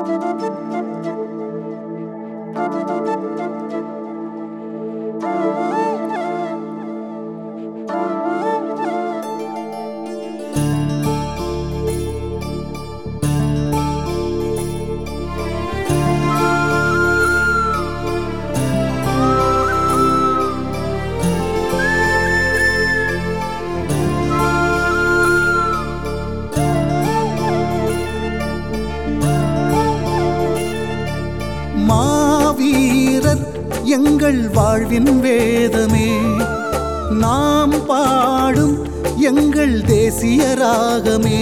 மாவீரர் எங்கள் வாழ்வின் வேதமே நாம் பாடும் எங்கள் தேசிய ராகமே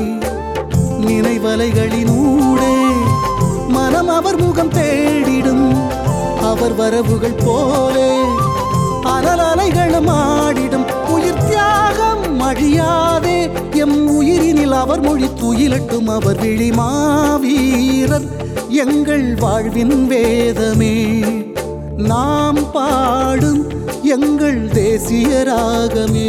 நினைவலைகளினூடே மனம் அவர் முகம் தேடிடும் அவர் வரவுகள் போலே அலலலைகளும் ஆடிடும் உயிர் தியாகம் அழியாதே எம் உயிரினில் அவர் மொழி துயிலட்டும் அவர் விழி மாவீரர் எங்கள் வாழ்வின் வேதமே நாம் பாடும் எங்கள் தேசிய ராகமே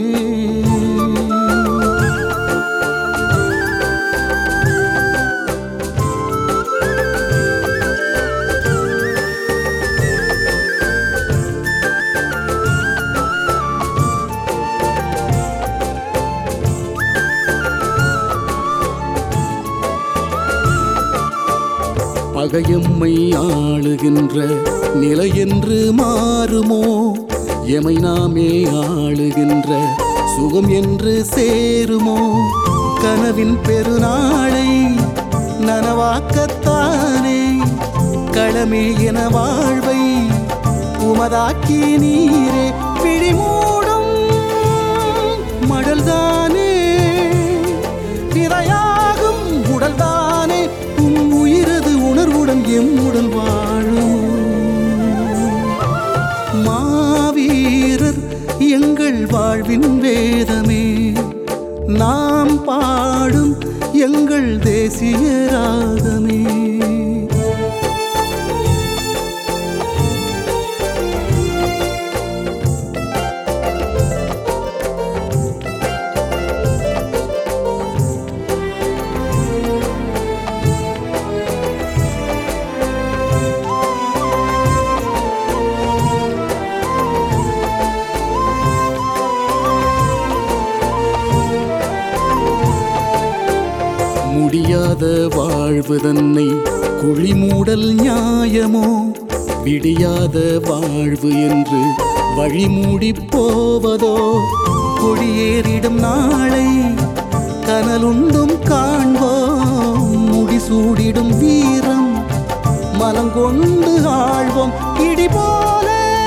பகையம்மை ஆளுகின்ற நிலை என்று மாறுமோ எமை நாமே ஆளுகின்ற சுகம் என்று சேருமோ கனவின் பெருநாளை நனவாக்கத்தானே களமே என வாழ்வை உமதாக்கி நீரே பிடிமூடும் மடல்தானே விதையாகும் உடல்தானே உம் உயிரது உணர்வுடன் எம்முடன் வாழும் மாவீரர் எங்கள் வாழ்வின் வேதமே நாம் பாடும் எங்கள் தேசிய ராகமே முடியாத வாழ்வு தன்னை குழிமூடல் நியாயமோ விடியாத வாழ்வு என்று வழிமூடி போவதோ கொடியேறிடும் நாளை கனலுண்டும் காண்போம் முடிசூடிடும் வீரம் மலங்கொண்டு ஆழ்வோம் இடி போல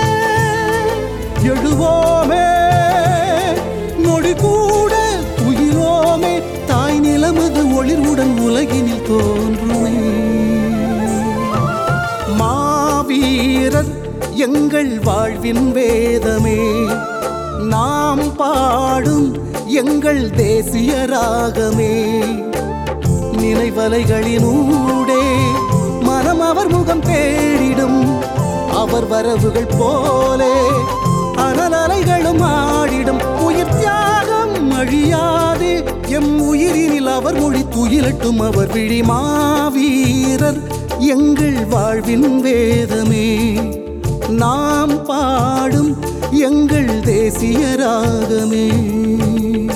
எழுவோமே நொடி கூட உயிரோமே தாய் நிலமது ஒளிர்வுடன் உலகினில் தோன்றுமே மாவீரர் எங்கள் வாழ்வின் வேதமே நாம் பாடும் எங்கள் தேசிய ராகமே நினைவலைகளினூடே மனம் அவர் முகம் தேடிடும் அவர் வரவுகள் போலே அனலலைகளும் ஆடிடும் உயிர் தியாகம் அழியாதே எம் உயிரினில் அவர் மொழி துயிலட்டும் அவர் விழி மாவீரர் எங்கள் வாழ்வின் வேதமே நாம் பாடும் எங்கள் தேசிய ராகமே